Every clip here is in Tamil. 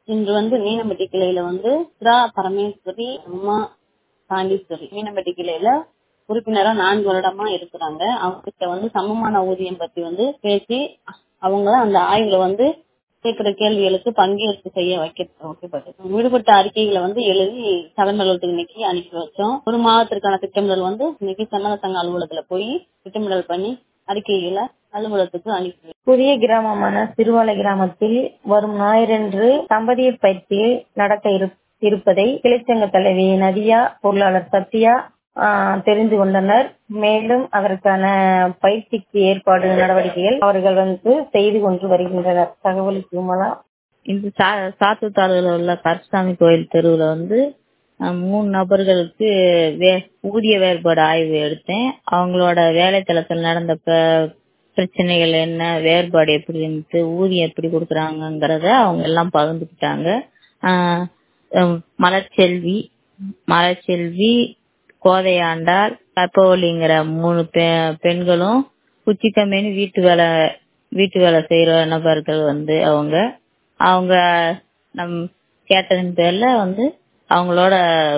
இன்று வந்து மீனம்பட்டி கிளையில வந்து சிரா பரமேஸ்வரி அம்மா பாண்டீஸ்வரி மீனம்பட்டி கிளையில உறுப்பினரா நான்கு வருடமா இருக்கிறாங்க அவங்ககிட்ட வந்து சமமான ஊதியம் பத்தி வந்து பேசி அவங்க அந்த ஆய்வுல வந்து கேட்கிற கேள்விகளுக்கு பங்கேற்பு செய்ய வைக்க வைக்கப்பட்டது விடுபட்ட அறிக்கைகளை வந்து எழுதி தலைமை அலுவலகத்துக்கு இன்னைக்கு அனுப்பி வச்சோம் ஒரு மாதத்திற்கான திட்டமிடல் வந்து இன்னைக்கு சன்னத சங்க அலுவலகத்துல போய் திட்டமிடல் பண்ணி அறிக்கைகளை அலுவலகத்துக்கு அனுப்பி புதிய கிராமமான சிறுவாலை கிராமத்தில் வரும் ஞாயிறன்று தம்பதியர் பயிற்சியில் நடக்க இரு- இருப்பதை கிளைச்சங்க தலைவி நதியா பொருளாளர் சத்யா ஆஹ், தெரிந்து கொண்டனர் மேலும் அதற்கான பயிற்சிக்கு ஏற்பாடு நடவடிக்கைகள் அவர்கள் வந்து செய்து கொண்டு வருகின்றனர் தகவல் திருமலா இந்த சா- சாத்தூர் தாலுகால உள்ள கருசாமி கோயில் தெருவுல வந்து அஹ், மூணு நபர்களுக்கு வே- ஊதிய வேறுபாடு ஆய்வு எடுத்தேன் அவங்களோட வேலை தளத்தில் நடந்த ப- பிரச்சனைகள் என்ன வேறுபாடு எப்படி இருந்துச்சு ஊதியம் எப்படி கொடுக்குறாங்கங்கிறத அவங்க எல்லாம் பகிர்ந்துக்கிட்டாங்க ஆஹ், ஹம், மலர்ச்செல்வி மலர்ச்செல்வி கோதையாண்டாள் கற்பவழிங்கிற மூணு பெ- பெண்களும் குச்சிக்கம்பேனி வீட்டு வேலை வீட்டு வேலை செய்யற நபர்கள் வந்து அவங்க அவங்க நம் கேட்டதன் பேர்ல வந்து அவங்களோட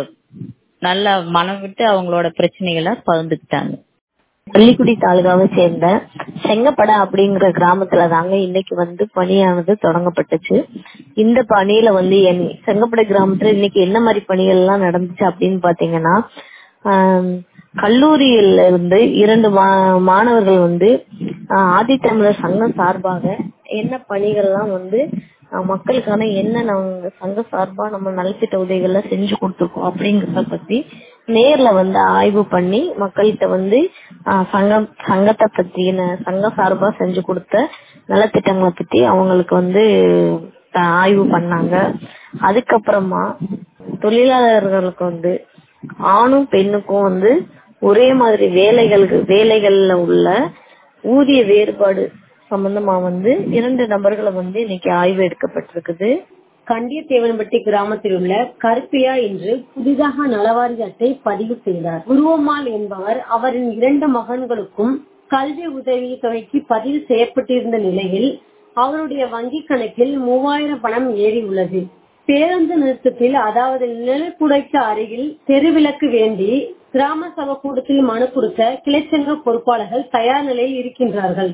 நல்ல மனம் விட்டு அவங்களோட பிரச்சனைகளை பகிர்ந்துக்கிட்டாங்க பள்ளிக்குடி தாலுகாவை சேர்ந்த செங்கப்பட அப்படிங்கிற கிராமத்துல தாங்க இன்னைக்கு வந்து பணியானது தொடங்கப்பட்டுச்சு இந்த பணியில வந்து என்- செங்கப்பட கிராமத்துல இன்னைக்கு என்ன மாதிரி பணிகள் எல்லாம் நடந்துச்சு அப்படின்னு பாத்தீங்கன்னா ஆம், கல்லூரியில இருந்து இரண்டு மா- மாணவர்கள் வந்து ஆஹ், ஆதித்தமிழர் சங்கம் சார்பாக என்ன பணிகள்லாம் வந்து ஆஹ், மக்களுக்கான என்ன நம்ம சங்க சார்பா நம்ம நலத்திட்ட உதவிகள்ல செஞ்சு கொடுத்துருக்கோம் அப்படிங்கறத பத்தி நேர்ல வந்து ஆய்வு பண்ணி மக்கள்கிட்ட வந்து ஆஹ், சங்கம் சங்கத்தை பத்தின சங்க சார்பா செஞ்சு கொடுத்த நலத்திட்டங்களை பத்தி அவங்களுக்கு வந்து ஆஹ், ஆய்வு பண்ணாங்க அதுக்கப்புறமா தொழிலாளர்களுக்கு வந்து ஆணும் பெண்ணுக்கும் வந்து ஒரே மாதிரி வேலைகளுக்கு வேலைகள்ல உள்ள ஊதிய வேறுபாடு சம்பந்தமா வந்து இரண்டு நபர்களை வந்து இன்னைக்கு ஆய்வு எடுக்கப்பட்டிருக்குது கண்டியத்தேவன்பட்டி கிராமத்தில் உள்ள கருப்பியா என்று புதிதாக நலவாரி அட்டை பதிவு செய்தார் குருவம்மாள் என்பவர் அவரின் இரண்டு மகன்களுக்கும் கல்வி உதவி தொகைக்கு பதிவு செய்யப்பட்டிருந்த நிலையில் அவருடைய வங்கி கணக்கில் மூவாயிரம் பணம் ஏறி உள்ளது பேருந்து நிறுத்தத்தில் அதாவது நிழற்குடைக்கு அருகில் தெருவிளக்கு வேண்டி கிராம சபை கூட்டத்தில் மனு கொடுக்க கிளைச்சங்க பொறுப்பாளர்கள் தயார் நிலையில் இருக்கின்றார்கள்